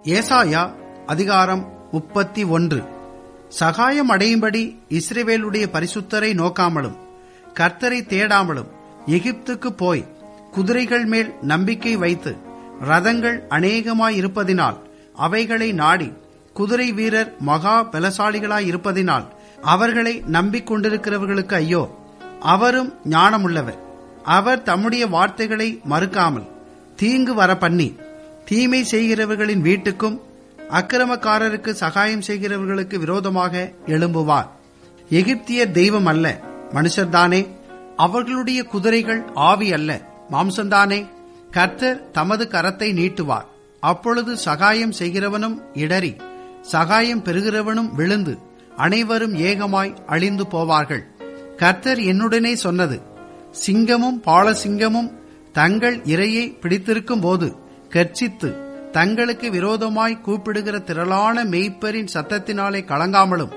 ஏசாயா அதிகாரம் முப்பத்தி ஒன்று சகாயம் அடையும்படி இஸ்ரேவேலுடைய பரிசுத்தரை நோக்காமலும் கர்த்தரை தேடாமலும் எகிப்துக்கு போய் குதிரைகள் மேல் நம்பிக்கை வைத்து ரதங்கள் அநேகமாயிருப்பதினால் அவைகளை நாடி குதிரை வீரர் மகா பலசாலிகளாயிருப்பதினால் அவர்களை நம்பிக்கொண்டிருக்கிறவர்களுக்கு ஐயோ அவரும் ஞானமுள்ளவர் அவர் தம்முடைய வார்த்தைகளை மறுக்காமல் தீங்கு வர பண்ணி தீமை செய்கிறவர்களின் வீட்டுக்கும் அக்கிரமக்காரருக்கு சகாயம் செய்கிறவர்களுக்கு விரோதமாக எழும்புவார் எகிப்தியர் தெய்வம் அல்ல மனுஷர்தானே அவர்களுடைய குதிரைகள் ஆவி அல்ல மாம்சம்தானே கர்த்தர் தமது கரத்தை நீட்டுவார் அப்பொழுது சகாயம் செய்கிறவனும் இடறி சகாயம் பெறுகிறவனும் விழுந்து அனைவரும் ஏகமாய் அழிந்து போவார்கள் கர்த்தர் என்னுடனே சொன்னது சிங்கமும் பாலசிங்கமும் தங்கள் இரையை பிடித்திருக்கும் போது கர்ச்சித்து தங்களுக்கு விரோதமாய் கூப்பிடுகிற திரளான மெய்ப்பரின் சத்தத்தினாலே கலங்காமலும்